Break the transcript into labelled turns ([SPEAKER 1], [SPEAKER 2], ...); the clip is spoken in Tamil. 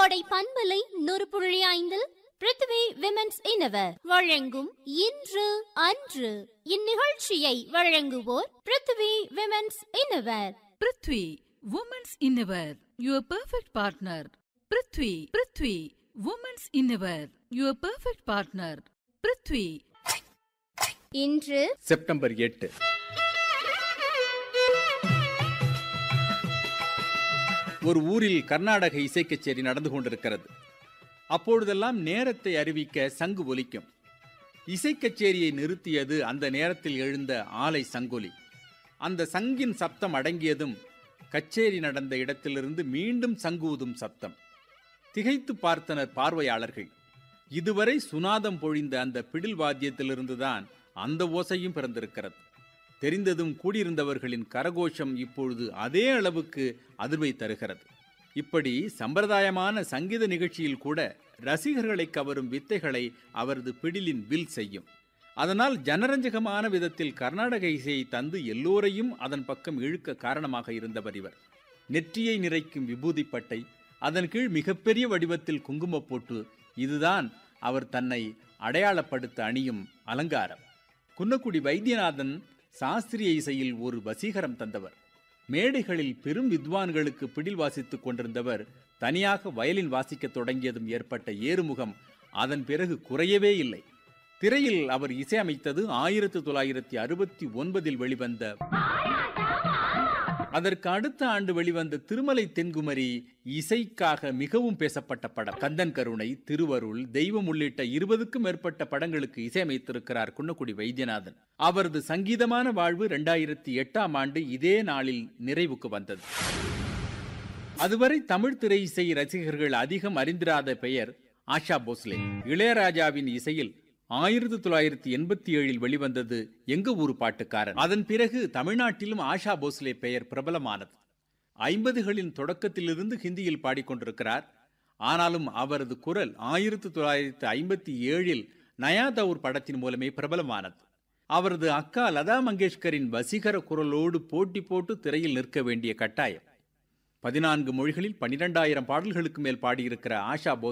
[SPEAKER 1] கோடை பண்பலை நூறு புள்ளி ஐந்தில் பிருத்வி விமென்ஸ் இனவர் வழங்கும் இன்று அன்று இந்நிகழ்ச்சியை வழங்குவோர் Prithvi women's innerwear
[SPEAKER 2] Prithvi women's innerwear your perfect partner Prithvi Prithvi women's innerwear your perfect partner Prithvi
[SPEAKER 1] இன்று
[SPEAKER 3] செப்டம்பர் எட்டு ஒரு ஊரில் கர்நாடக இசை கச்சேரி நடந்து கொண்டிருக்கிறது அப்பொழுதெல்லாம் நேரத்தை அறிவிக்க சங்கு ஒலிக்கும் இசை கச்சேரியை நிறுத்தியது அந்த நேரத்தில் எழுந்த ஆலை சங்கொலி அந்த சங்கின் சப்தம் அடங்கியதும் கச்சேரி நடந்த இடத்திலிருந்து மீண்டும் சங்கு ஊதும் சப்தம் திகைத்து பார்த்தனர் பார்வையாளர்கள் இதுவரை சுனாதம் பொழிந்த அந்த பிடில் வாத்தியத்திலிருந்துதான் அந்த ஓசையும் பிறந்திருக்கிறது தெரிந்ததும் கூடியிருந்தவர்களின் கரகோஷம் இப்பொழுது அதே அளவுக்கு அதிர்வை தருகிறது இப்படி சம்பிரதாயமான சங்கீத நிகழ்ச்சியில் கூட ரசிகர்களை கவரும் வித்தைகளை அவரது பிடிலின் வில் செய்யும் அதனால் ஜனரஞ்சகமான விதத்தில் கர்நாடக இசையை தந்து எல்லோரையும் அதன் பக்கம் இழுக்க காரணமாக இருந்தவர் இவர் நெற்றியை நிறைக்கும் விபூதி பட்டை அதன் கீழ் மிகப்பெரிய வடிவத்தில் குங்குமப் போட்டு இதுதான் அவர் தன்னை அடையாளப்படுத்த அணியும் அலங்காரம் குன்னக்குடி வைத்தியநாதன் சாஸ்திரிய இசையில் ஒரு வசீகரம் தந்தவர் மேடைகளில் பெரும் வித்வான்களுக்கு பிடில் வாசித்துக் கொண்டிருந்தவர் தனியாக வயலின் வாசிக்கத் தொடங்கியதும் ஏற்பட்ட ஏறுமுகம் அதன் பிறகு குறையவே இல்லை திரையில் அவர் இசையமைத்தது ஆயிரத்தி தொள்ளாயிரத்தி அறுபத்தி ஒன்பதில் வெளிவந்த அதற்கு அடுத்த ஆண்டு வெளிவந்த திருமலை தென்குமரி இசைக்காக மிகவும் பேசப்பட்ட படம் கந்தன் கருணை திருவருள் தெய்வம் உள்ளிட்ட இருபதுக்கும் மேற்பட்ட படங்களுக்கு இசையமைத்திருக்கிறார் குன்னக்குடி வைத்தியநாதன் அவரது சங்கீதமான வாழ்வு இரண்டாயிரத்தி எட்டாம் ஆண்டு இதே நாளில் நிறைவுக்கு வந்தது அதுவரை தமிழ் திரை இசை ரசிகர்கள் அதிகம் அறிந்திராத பெயர் ஆஷா போஸ்லே இளையராஜாவின் இசையில் ஆயிரத்தி தொள்ளாயிரத்தி எண்பத்தி ஏழில் வெளிவந்தது எங்க ஊரு பாட்டுக்காரன் அதன் பிறகு தமிழ்நாட்டிலும் ஆஷா போஸ்லே பெயர் பிரபலமானது ஐம்பதுகளின் தொடக்கத்திலிருந்து ஹிந்தியில் பாடிக்கொண்டிருக்கிறார் ஆனாலும் அவரது குரல் ஆயிரத்தி தொள்ளாயிரத்தி ஐம்பத்தி ஏழில் நயா தவுர் படத்தின் மூலமே பிரபலமானது அவரது அக்கா லதா மங்கேஷ்கரின் வசீகர குரலோடு போட்டி போட்டு திரையில் நிற்க வேண்டிய கட்டாயம் பதினான்கு மொழிகளில் பனிரெண்டாயிரம் பாடல்களுக்கு மேல் பாடியிருக்கிற ஆஷா போஸ்